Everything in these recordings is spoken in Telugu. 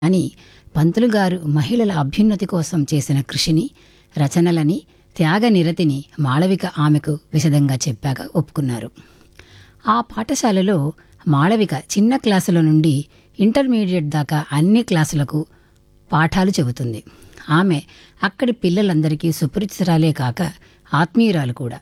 అని పంతులు గారు మహిళల అభ్యున్నతి కోసం చేసిన కృషిని రచనలని త్యాగ నిరతిని మాళవిక ఆమెకు విశదంగా చెప్పాక ఒప్పుకున్నారు ఆ పాఠశాలలో మాళవిక చిన్న క్లాసుల నుండి ఇంటర్మీడియట్ దాకా అన్ని క్లాసులకు పాఠాలు చెబుతుంది ఆమె అక్కడి పిల్లలందరికీ సుపరిచితురాలే కాక ఆత్మీయురాలు కూడా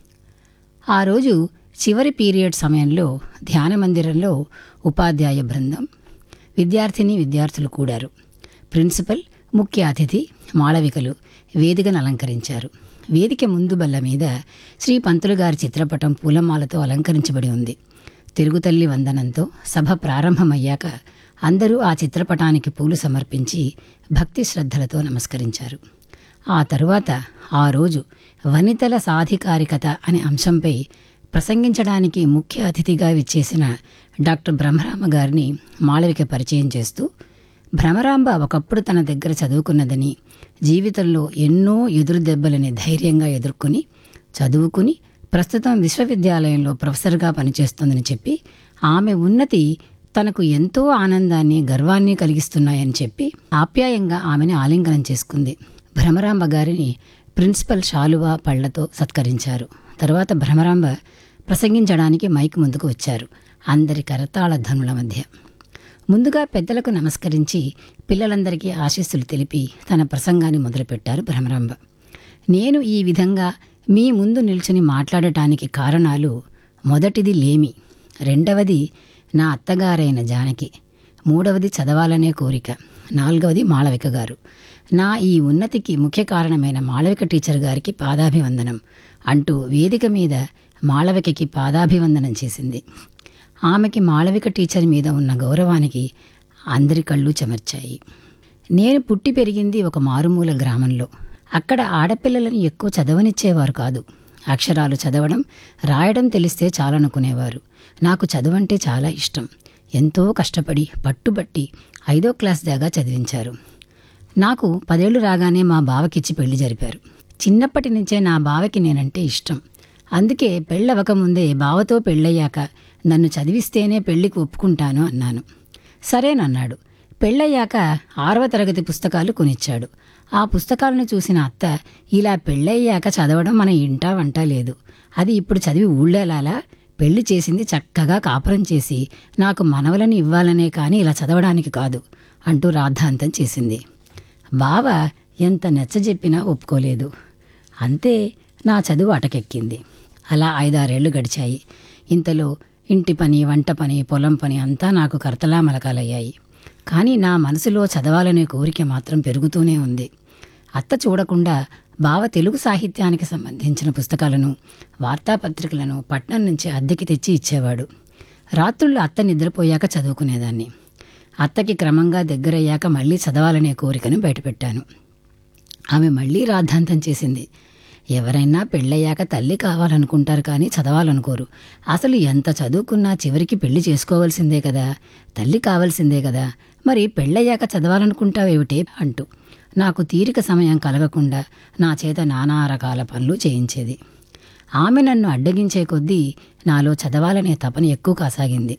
ఆ రోజు చివరి పీరియడ్ సమయంలో ధ్యాన మందిరంలో ఉపాధ్యాయ బృందం విద్యార్థిని విద్యార్థులు కూడారు ప్రిన్సిపల్ ముఖ్య అతిథి మాళవికలు వేదికను అలంకరించారు వేదిక ముందు బల్ల మీద శ్రీ పంతులు గారి చిత్రపటం పూలమాలతో అలంకరించబడి ఉంది తిరుగుతల్లి వందనంతో సభ ప్రారంభమయ్యాక అందరూ ఆ చిత్రపటానికి పూలు సమర్పించి భక్తి శ్రద్ధలతో నమస్కరించారు ఆ తరువాత ఆ రోజు వనితల సాధికారికత అనే అంశంపై ప్రసంగించడానికి ముఖ్య అతిథిగా విచ్చేసిన డాక్టర్ బ్రహ్మరామ గారిని మాళవిక పరిచయం చేస్తూ భ్రమరాంబ ఒకప్పుడు తన దగ్గర చదువుకున్నదని జీవితంలో ఎన్నో ఎదురు దెబ్బలని ధైర్యంగా ఎదుర్కొని చదువుకుని ప్రస్తుతం విశ్వవిద్యాలయంలో ప్రొఫెసర్గా పనిచేస్తోందని చెప్పి ఆమె ఉన్నతి తనకు ఎంతో ఆనందాన్ని గర్వాన్ని కలిగిస్తున్నాయని చెప్పి ఆప్యాయంగా ఆమెని ఆలింగనం చేసుకుంది భ్రమరాంబ గారిని ప్రిన్సిపల్ శాలువా పళ్లతో సత్కరించారు తర్వాత భ్రమరాంబ ప్రసంగించడానికి మైక్ ముందుకు వచ్చారు అందరి కరతాళ ధనుల మధ్య ముందుగా పెద్దలకు నమస్కరించి పిల్లలందరికీ ఆశీస్సులు తెలిపి తన ప్రసంగాన్ని మొదలుపెట్టారు భ్రమరాంబ నేను ఈ విధంగా మీ ముందు నిల్చుని మాట్లాడటానికి కారణాలు మొదటిది లేమి రెండవది నా అత్తగారైన జానకి మూడవది చదవాలనే కోరిక నాలుగవది మాళవిక గారు నా ఈ ఉన్నతికి ముఖ్య కారణమైన మాళవిక టీచర్ గారికి పాదాభివందనం అంటూ వేదిక మీద మాళవికకి పాదాభివందనం చేసింది ఆమెకి మాళవిక టీచర్ మీద ఉన్న గౌరవానికి అందరి కళ్ళు చెమర్చాయి నేను పుట్టి పెరిగింది ఒక మారుమూల గ్రామంలో అక్కడ ఆడపిల్లలను ఎక్కువ చదవనిచ్చేవారు కాదు అక్షరాలు చదవడం రాయడం తెలిస్తే చాలనుకునేవారు నాకు చదువంటే చాలా ఇష్టం ఎంతో కష్టపడి పట్టుబట్టి ఐదో క్లాస్ దాకా చదివించారు నాకు పదేళ్లు రాగానే మా బావకిచ్చి పెళ్లి జరిపారు చిన్నప్పటి నుంచే నా బావకి నేనంటే ఇష్టం అందుకే పెళ్ళవకముందే బావతో పెళ్ళయ్యాక నన్ను చదివిస్తేనే పెళ్లికి ఒప్పుకుంటాను అన్నాను సరేనన్నాడు పెళ్ళయ్యాక ఆరవ తరగతి పుస్తకాలు కొనిచ్చాడు ఆ పుస్తకాలను చూసిన అత్త ఇలా పెళ్ళయ్యాక చదవడం మన ఇంటా వంట లేదు అది ఇప్పుడు చదివి ఊళ్ళేలాలా పెళ్లి చేసింది చక్కగా కాపురం చేసి నాకు మనవలని ఇవ్వాలనే కానీ ఇలా చదవడానికి కాదు అంటూ రాద్ధాంతం చేసింది బావ ఎంత నచ్చజెప్పినా ఒప్పుకోలేదు అంతే నా చదువు అటకెక్కింది అలా ఐదారేళ్లు గడిచాయి ఇంతలో ఇంటి పని వంట పని పొలం పని అంతా నాకు కర్తలా మలకాలయ్యాయి కానీ నా మనసులో చదవాలనే కోరిక మాత్రం పెరుగుతూనే ఉంది అత్త చూడకుండా బావ తెలుగు సాహిత్యానికి సంబంధించిన పుస్తకాలను వార్తాపత్రికలను పట్నం నుంచి అద్దెకి తెచ్చి ఇచ్చేవాడు రాత్రుళ్ళు అత్త నిద్రపోయాక చదువుకునేదాన్ని అత్తకి క్రమంగా దగ్గరయ్యాక మళ్ళీ చదవాలనే కోరికను బయటపెట్టాను ఆమె మళ్ళీ రాద్ధాంతం చేసింది ఎవరైనా పెళ్ళయ్యాక తల్లి కావాలనుకుంటారు కానీ చదవాలనుకోరు అసలు ఎంత చదువుకున్నా చివరికి పెళ్లి చేసుకోవాల్సిందే కదా తల్లి కావాల్సిందే కదా మరి పెళ్ళయ్యాక చదవాలనుకుంటావేమిటే అంటూ నాకు తీరిక సమయం కలగకుండా నా చేత నానా రకాల పనులు చేయించేది ఆమె నన్ను అడ్డగించే కొద్దీ నాలో చదవాలనే తపన ఎక్కువ కాసాగింది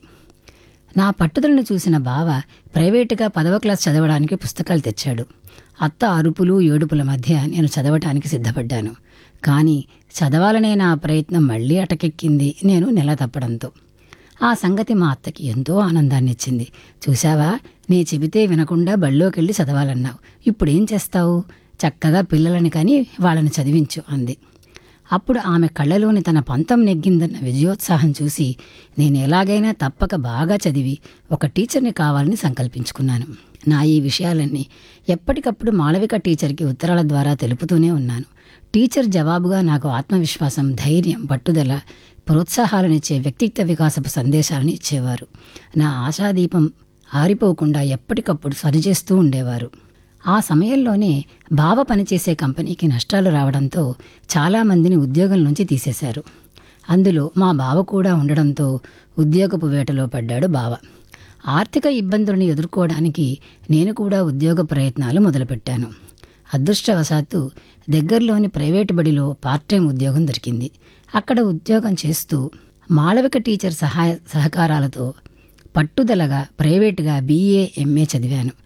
నా పట్టుదలను చూసిన బావ ప్రైవేటుగా పదవ క్లాస్ చదవడానికి పుస్తకాలు తెచ్చాడు అత్త అరుపులు ఏడుపుల మధ్య నేను చదవటానికి సిద్ధపడ్డాను కానీ చదవాలనే నా ప్రయత్నం మళ్ళీ అటకెక్కింది నేను నెల తప్పడంతో ఆ సంగతి మా అత్తకి ఎంతో ఆనందాన్ని ఇచ్చింది చూశావా నీ చెబితే వినకుండా బళ్ళోకెళ్ళి చదవాలన్నావు ఇప్పుడేం చేస్తావు చక్కగా పిల్లలని కానీ వాళ్ళని చదివించు అంది అప్పుడు ఆమె కళ్ళలోని తన పంతం నెగ్గిందన్న విజయోత్సాహం చూసి నేను ఎలాగైనా తప్పక బాగా చదివి ఒక టీచర్ని కావాలని సంకల్పించుకున్నాను నా ఈ విషయాలన్నీ ఎప్పటికప్పుడు మాళవిక టీచర్కి ఉత్తరాల ద్వారా తెలుపుతూనే ఉన్నాను టీచర్ జవాబుగా నాకు ఆత్మవిశ్వాసం ధైర్యం పట్టుదల ప్రోత్సాహాలనిచ్చే వ్యక్తిత్వ వికాసపు సందేశాలను ఇచ్చేవారు నా ఆశాదీపం ఆరిపోకుండా ఎప్పటికప్పుడు సరిచేస్తూ ఉండేవారు ఆ సమయంలోనే బావ పనిచేసే కంపెనీకి నష్టాలు రావడంతో చాలామందిని ఉద్యోగం నుంచి తీసేశారు అందులో మా బావ కూడా ఉండడంతో ఉద్యోగపు వేటలో పడ్డాడు బావ ఆర్థిక ఇబ్బందులను ఎదుర్కోవడానికి నేను కూడా ఉద్యోగ ప్రయత్నాలు మొదలుపెట్టాను అదృష్టవశాత్తు దగ్గరలోని ప్రైవేటు బడిలో పార్ట్ టైం ఉద్యోగం దొరికింది అక్కడ ఉద్యోగం చేస్తూ మాళవిక టీచర్ సహాయ సహకారాలతో పట్టుదలగా ప్రైవేటుగా బీఏ ఎంఏ చదివాను